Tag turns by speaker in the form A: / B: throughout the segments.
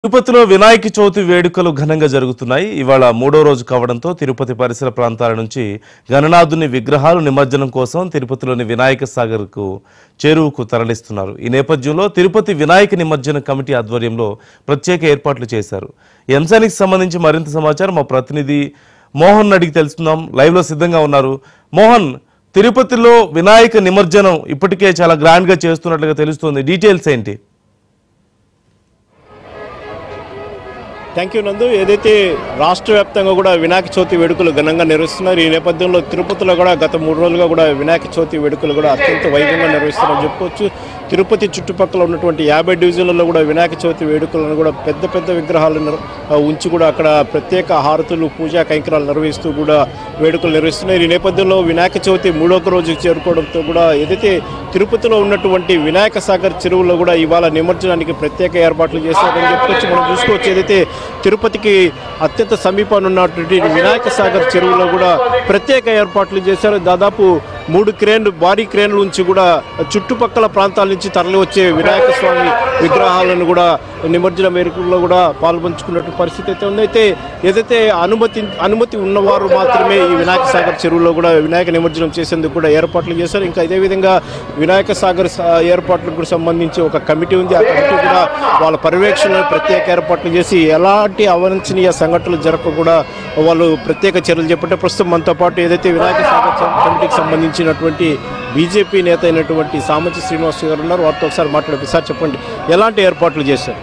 A: తిరుపతిలో వినాయక చవితి వేడుకలు ఘనంగా జరుగుతున్నాయి ఇవాళ మూడో రోజు కావడంతో తిరుపతి పరిసర ప్రాంతాల నుంచి గణనాథుని విగ్రహాలు నిమజ్జనం కోసం తిరుపతిలోని వినాయక సాగర్కు చేరువుకు తరలిస్తున్నారు ఈ నేపథ్యంలో తిరుపతి వినాయక నిమజ్జన కమిటీ ఆధ్వర్యంలో ప్రత్యేక ఏర్పాట్లు చేశారు ఈ అంశానికి సంబంధించి మరింత సమాచారం మా ప్రతినిధి మోహన్ అడిగి తెలుసుకుందాం లైవ్లో సిద్ధంగా ఉన్నారు మోహన్ తిరుపతిలో వినాయక నిమజ్జనం ఇప్పటికే చాలా గ్రాండ్గా చేస్తున్నట్లుగా తెలుస్తోంది డీటెయిల్స్ ఏంటి
B: థ్యాంక్ యూ నందు ఏదైతే రాష్ట్ర వ్యాప్తంగా కూడా వినాయక చవితి వేడుకలు ఘనంగా నిర్వహిస్తున్నారు ఈ నేపథ్యంలో తిరుపతిలో కూడా గత మూడు రోజులుగా కూడా వినాయక చవితి వేడుకలు కూడా అత్యంత వైభవంగా నిర్వహిస్తున్నారని చెప్పుకోవచ్చు తిరుపతి చుట్టుపక్కల ఉన్నటువంటి యాభై డివిజన్లలో కూడా వినాయక చవితి వేడుకలను కూడా పెద్ద పెద్ద విగ్రహాలను నిర్- ఆ, ఉంచి కూడా అక్కడ ప్రత్యేక హారతులు పూజా కైంకరాలు నిర్వహిస్తూ కూడా వేడుకలు నిర్వహిస్తున్నారు ఈ నేపథ్యంలో వినాయక చవితి మూడొక రోజు చేరుకోవడంతో కూడా ఏదైతే తిరుపతిలో ఉన్నటువంటి వినాయక సాగర్ చెరువులో కూడా ఇవాళ నిమజ్జనానికి ప్రత్యేక ఏర్పాట్లు చేశారని చెప్పుకోవచ్చు మనం చూసుకోవచ్చు ఏదైతే తిరుపతికి అత్యంత సమీపాన్ని ఉన్నటువంటి వినాయక సాగర్ చెరువులో కూడా ప్రత్యేక ఏర్పాట్లు చేశారు దాదాపు మూడు క్రేన్లు భారీ క్రేన్ల నుంచి కూడా చుట్టుపక్కల ప్రాంతాల నుంచి తరలి వచ్చే వినాయక స్వామి విగ్రహాలను కూడా నిమజ్జన వేడుకల్లో కూడా పాల్పంచుకున్నట్టు పరిస్థితి అయితే ఉంది అయితే ఏదైతే అనుమతి అనుమతి ఉన్నవారు మాత్రమే ఈ వినాయక సాగర్ చెరువులో కూడా వినాయక నిమజ్జనం చేసేందుకు కూడా ఏర్పాట్లు చేశారు ఇంకా ఇదే విధంగా వినాయక సాగర్ స- ఏర్పాట్లకు కూడా సంబంధించి ఒక కమిటీ ఉంది ఆ కమిటీ కూడా వాళ్ళ పర్యవేక్షణ ప్రత్యేక ఏర్పాట్లు చేసి ఎలాంటి అవాంఛనీయ సంఘటనలు జరగకుండా వాళ్ళు ప్రత్యేక చర్యలు చేపట్టే ప్రస్తుతం మనతో పాటు ఏదైతే వినాయక సాగర్ చ- కమిటీకి సంబంధించినటువంటి బీజేపీ నేత అయినటువంటి సామంచి శ్రీనివాస్ గారు ఉన్నారు వారితో ఒకసారి మాట్లాడి సార్ చెప్పండి ఎలాంటి ఏర్పాట్లు చేశారు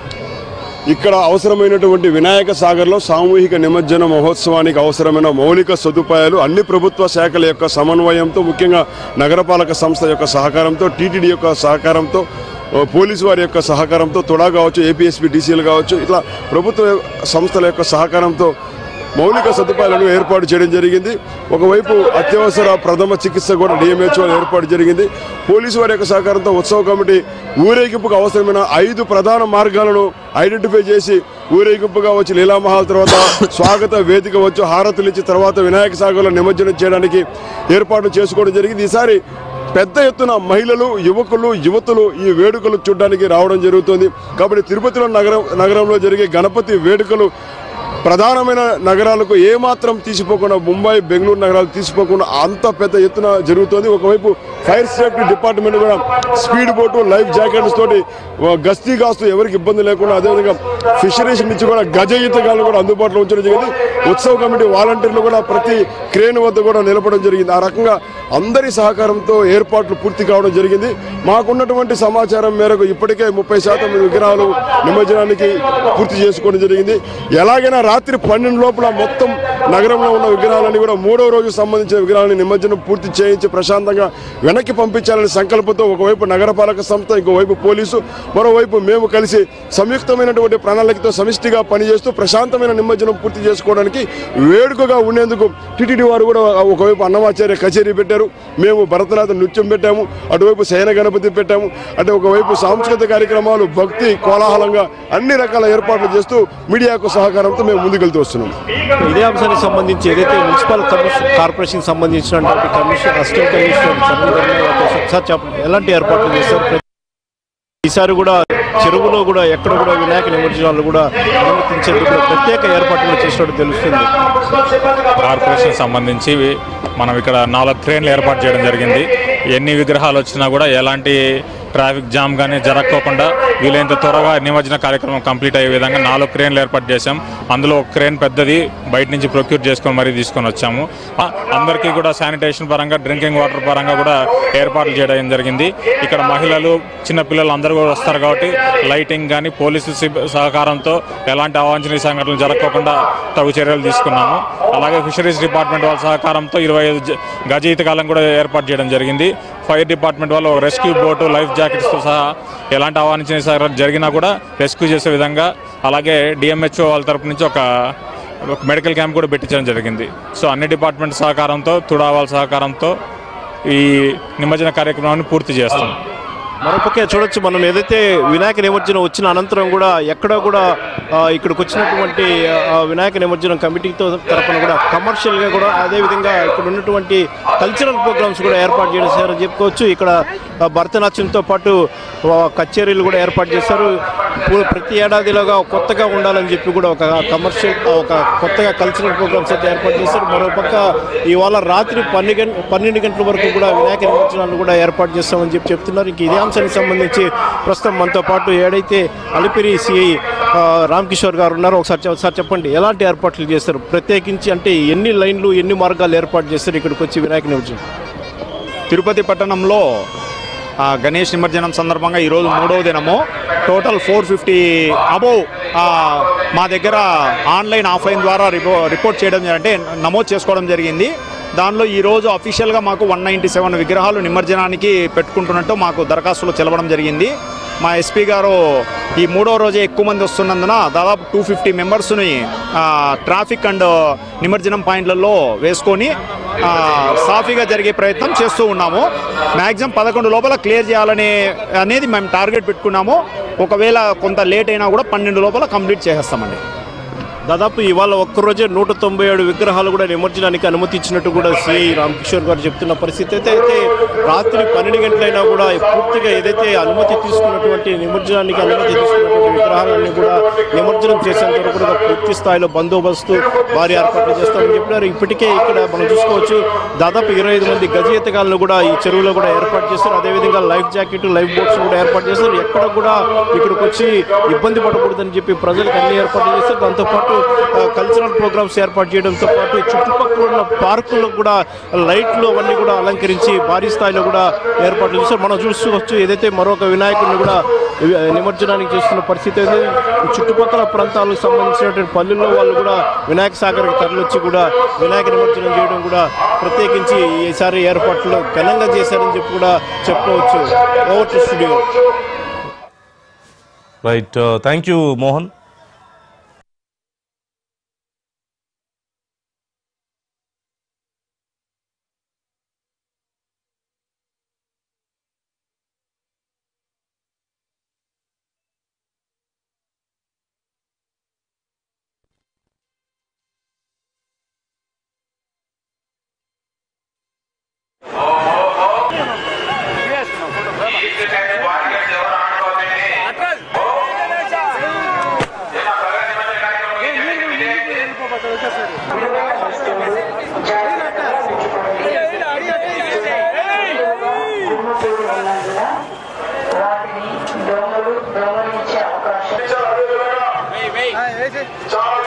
C: ఇక్కడ అవసరమైనటువంటి వినాయక సాగర్లో సామూహిక నిమజ్జన మహోత్సవానికి అవసరమైన మౌలిక సదుపాయాలు అన్ని ప్రభుత్వ శాఖల యొక్క సమన్వయంతో ముఖ్యంగా నగరపాలక సంస్థ యొక్క సహకారంతో టీటీడీ యొక్క సహకారంతో ఓ, పోలీసు వారి యొక్క సహకారంతో తుడా కావచ్చు ఏపీఎస్పీ డీసీలు కావచ్చు ఇట్లా ప్రభుత్వ సంస్థల యొక్క సహకారంతో మౌలిక సదుపాయాలను ఏర్పాటు చేయడం జరిగింది ఒకవైపు అత్యవసర ప్రథమ చికిత్స కూడా డిఎంహెచ్ఓ ఏర్పాటు జరిగింది పోలీసు వారి యొక్క సహకారంతో ఉత్సవ కమిటీ ఊరేగింపుకు అవసరమైన ఐదు ప్రధాన మార్గాలను ఐడెంటిఫై చేసి ఊరేగింపుగా వచ్చి లీలామహాల్ తర్వాత స్వాగత వేదిక వచ్చి హారతులు ఇచ్చి తర్వాత వినాయక సాగర్లో నిమజ్జనం చేయడానికి ఏర్పాటు చేసుకోవడం జరిగింది ఈసారి పెద్ద ఎత్తున మహిళలు యువకులు యువతులు ఈ వేడుకలు చూడడానికి రావడం జరుగుతుంది కాబట్టి తిరుపతిలో నగరం నగరంలో జరిగే గణపతి వేడుకలు ప్రధానమైన నగరాలకు ఏమాత్రం తీసిపోకుండా ముంబై బెంగళూరు నగరాలు తీసిపోకుండా అంత పెద్ద ఎత్తున జరుగుతుంది ఒకవైపు ఫైర్ సేఫ్టీ డిపార్ట్మెంట్ కూడా స్పీడ్ బోటు లైఫ్ జాకెట్స్ తోటి ఆ, గస్తీ కాస్తూ ఎవరికి ఇబ్బంది లేకుండా అదేవిధంగా ఫిషరీస్ నుంచి కూడా గజ ఈతగాళ్ళు కూడా అందుబాటులో ఉంచడం జరిగింది ఉత్సవ కమిటీ వాలంటీర్లు కూడా ప్రతి క్రేన్ వద్ద కూడా నిలపడం జరిగింది ఆ రకంగా అందరి సహకారంతో ఏర్పాట్లు పూర్తి కావడం జరిగింది మాకున్నటువంటి సమాచారం మేరకు ఇప్పటికే ముప్పై శాతం విగ్రహాలు నిమజ్జనానికి పూర్తి చేసుకోవడం జరిగింది ఎలాగైనా రాత్రి పన్నెండు లోపల మొత్తం నగరంలో ఉన్న విగ్రహాలన్నీ కూడా మూడో రోజు సంబంధించిన విగ్రహాలను నిమజ్జనం పూర్తి చేయించి ప్రశాంతంగా వెనక్కి పంపించాలనే సంకల్పంతో ఒకవైపు నగరపాలక సంస్థ ఇంకోవైపు పోలీసు మరోవైపు మేము కలిసి సంయుక్తమైనటువంటి ప్రణాళికతో సమిష్టిగా పనిచేస్తూ ప్రశాంతమైన నిమజ్జనం పూర్తి చేసుకోవడానికి వేడుకగా ఉండేందుకు టిటిడి వారు కూడా ఒకవైపు అన్నమాచార్య కచేరీ పెట్టారు మేము భరతనాథ నృత్యం పెట్టాము అటువైపు శయన గణపతి పెట్టాము అంటే ఒకవైపు సాంస్కృతిక కార్యక్రమాలు భక్తి కోలాహలంగా అన్ని రకాల ఏర్పాట్లు చేస్తూ మీడియాకు సహకారంతో మేము ముందుకెళ్తూ వస్తున్నాం
B: ఇదే అంశానికి సంబంధించి ఏదైతే మున్సిపల్ కమిషన్ కార్పొరేషన్ సంబంధించినటువంటి commission assistant commissioner Charan Dharma గారితో ఒకసారి చెప్పండి ఎలాంటి ఏర్పాట్లు చేస్తారు ఈసారి కూడా చెరువులో కూడా ఎక్కడ కూడా వినాయక నిమజ్జనాలు కూడా అనుమతించేందుకు కూడా ప్రత్యేక ఏర్పాట్లు కూడా చేసినట్టు తెలుస్తుంది
D: కార్పొరేషన్ సంబంధించి మనం ఇక్కడ నాలుగు క్రేన్లు ఏర్పాటు చేయడం జరిగింది ఎన్ని విగ్రహాలు వచ్చినా కూడా ఎలాంటి ట్రాఫిక్ జామ్ కానీ జరగకోకుండా వీలైనంత త్వరగా నిమజ్జన కార్యక్రమం కంప్లీట్ అయ్యే విధంగా నాలుగు క్రేన్లు ఏర్పాటు చేశాం అందులో ఒక క్రేన్ పెద్దది బయట నుంచి ప్రొక్యూర్ చేసుకొని మరీ తీసుకొని వచ్చాము ఆ, అందరికీ కూడా శానిటేషన్ పరంగా డ్రింకింగ్ వాటర్ పరంగా కూడా ఏర్పాట్లు చేయడం జరిగింది ఇక్కడ మహిళలు చిన్నపిల్లలు అందరూ కూడా వస్తారు కాబట్టి లైటింగ్ కానీ పోలీసు సిబ్- సహకారంతో ఎలాంటి అవాంఛనీయ సంఘటనలు జరగకుండా తగు చర్యలు తీసుకున్నాము అలాగే ఫిషరీస్ డిపార్ట్మెంట్ వాళ్ళ సహకారంతో ఇరవై ఐదు జ- గజ ఈతకాలం కూడా ఏర్పాటు చేయడం జరిగింది ఫైర్ డిపార్ట్మెంట్ వాళ్ళు ఒక రెస్క్యూ బోటు లైఫ్ జాకెట్స్తో సహా ఎలాంటి అవాంఛనీయ సంఘటన జరిగినా కూడా రెస్క్యూ చేసే విధంగా అలాగే డిఎంహెచ్ఓ వాళ్ళ తరపు నుంచి ఒక ఒక మెడికల్ క్యాంప్ కూడా పెట్టించడం జరిగింది సో అన్ని డిపార్ట్మెంట్ సహకారంతో తుడా వాళ్ళ సహకారంతో ఈ నిమజ్జన కార్యక్రమాన్ని పూర్తి చేస్తాం
B: మరొకకే చూడొచ్చు మనం ఏదైతే వినాయక నిమజ్జనం వచ్చిన అనంతరం కూడా ఎక్కడ కూడా ఆ, ఇక్కడికి వచ్చినటువంటి ఆ, వినాయక నిమజ్జనం కమిటీతో తరపున కూడా కమర్షియల్గా కూడా అదేవిధంగా ఇక్కడ ఉన్నటువంటి కల్చరల్ ప్రోగ్రామ్స్ కూడా ఏర్పాటు చేశారని చెప్పుకోవచ్చు ఇక్కడ ఆ, భరతనాట్యంతో పాటు ఆ, కచేరీలు కూడా ఏర్పాటు చేశారు పూ- ప్రతి ఏడాదిలోగా కొత్తగా ఉండాలని చెప్పి కూడా ఒక కమర్షియల్ ఒక కొత్తగా కల్చరల్ ప్రోగ్రామ్స్ అయితే ఏర్పాటు చేశారు మరోపక్క ఇవాళ రాత్రి పన్నెండు గంట పన్నెండు గంటల వరకు కూడా వినాయక నిమజ్జనాలు కూడా ఏర్పాటు చేస్తామని చెప్పి చెప్తున్నారు ఇంక ఇదే అంశానికి సంబంధించి ప్రస్తుతం మనతో పాటు ఏడైతే అలిపిరి సిఐ రామ్ కిషోర్ గారు ఉన్నారో ఒకసారి చెప్- ఒకసారి చెప్పండి ఎలాంటి ఏర్పాట్లు చేస్తారు ప్రత్యేకించి అంటే ఎన్ని లైన్లు ఎన్ని మార్గాలు ఏర్పాటు చేస్తారు ఇక్కడికి వచ్చి వినాయక నిమజ్జనం
E: తిరుపతి పట్టణంలో ఆ, గణేష్ నిమజ్జనం సందర్భంగా ఈరోజు మూడవ దినము టోటల్ ఫోర్ ఫిఫ్టీ అబోవ్ మా దగ్గర ఆన్లైన్ ఆఫ్లైన్ ద్వారా రిపో రిపోర్ట్ చేయడం జరి- అంటే నమోదు చేసుకోవడం జరిగింది దానిలో ఈరోజు అఫీషియల్గా మాకు వన్ నైంటీ సెవెన్ విగ్రహాలు నిమజ్జనానికి పెట్టుకుంటున్నట్టు మాకు దరఖాస్తులో తెలవడం జరిగింది మా ఎస్పీ గారు ఈ మూడో రోజే ఎక్కువ మంది వస్తున్నందున దాదాపు టూ ఫిఫ్టీ మెంబర్స్ని ట్రాఫిక్ అండ్ నిమజ్జనం పాయింట్లలో వేసుకొని ఆ, సాఫీగా జరిగే ప్రయత్నం చేస్తూ ఉన్నాము మ్యాక్సిమం పదకొండు లోపల క్లియర్ చేయాలనే అనేది మేము టార్గెట్ పెట్టుకున్నాము ఒకవేళ కొంత లేట్ అయినా కూడా పన్నెండు లోపల కంప్లీట్ చేసేస్తామండి
B: దాదాపు ఇవాళ ఒక్కరోజే నూట తొంభై ఏడు విగ్రహాలు కూడా నిమజ్జనానికి అనుమతి ఇచ్చినట్టు కూడా సిఐ రామకిషోర్ గారు చెప్తున్న పరిస్థితి అయితే అయితే రాత్రి పన్నెండు గంటలైనా కూడా పూర్తిగా ఏదైతే అనుమతి తీసుకున్నటువంటి నిమజ్జనానికి అనుమతి తీసుకున్నటువంటి విగ్రహాలన్నీ కూడా నిమజ్జనం చేసేంత వరకు కూడా పూర్తి స్థాయిలో బందోబస్తు భారీ ఏర్పాట్లు చేస్తామని చెప్పినారు ఇప్పటికే ఇక్కడ మనం చూసుకోవచ్చు దాదాపు ఇరవై ఐదు మంది గజయితగాలను కూడా ఈ చెరువులో కూడా ఏర్పాటు చేస్తారు అదేవిధంగా లైఫ్ జాకెట్ లైఫ్ బోట్స్ కూడా ఏర్పాటు చేస్తారు ఎక్కడ కూడా ఇక్కడికి వచ్చి ఇబ్బంది పడకూడదని చెప్పి ప్రజలకు అన్ని ఏర్పాట్లు చేస్తారు దాంతోపాటు కల్చరల్ ప్రోగ్రామ్స్ ఏర్పాటు చేయడంతో పాటు చుట్టుపక్కల ఉన్న పార్కుల్లో కూడా లైట్లు అవన్నీ కూడా అలంకరించి భారీ స్థాయిలో కూడా ఏర్పాట్లు చేస్తారు మనం చూసుకోవచ్చు ఏదైతే మరొక వినాయకుడిని కూడా వి- నిమజ్జనానికి చేస్తున్న పరిస్థితి అయితే ఈ చుట్టుపక్కల ప్రాంతాలకు సంబంధించినటువంటి పల్లెల్లో వాళ్ళు కూడా వినాయక సాగర్కి తరలివచ్చి కూడా వినాయక నిమజ్జనం చేయడం కూడా ప్రత్యేకించి ఈసారి ఏర్పాట్లు ఘనంగా చేశారని చెప్పి కూడా చెప్పుకోవచ్చు over to studio
A: right thank you Mohan
F: వాటిని దొంగలు దొంగలించే అవకాశం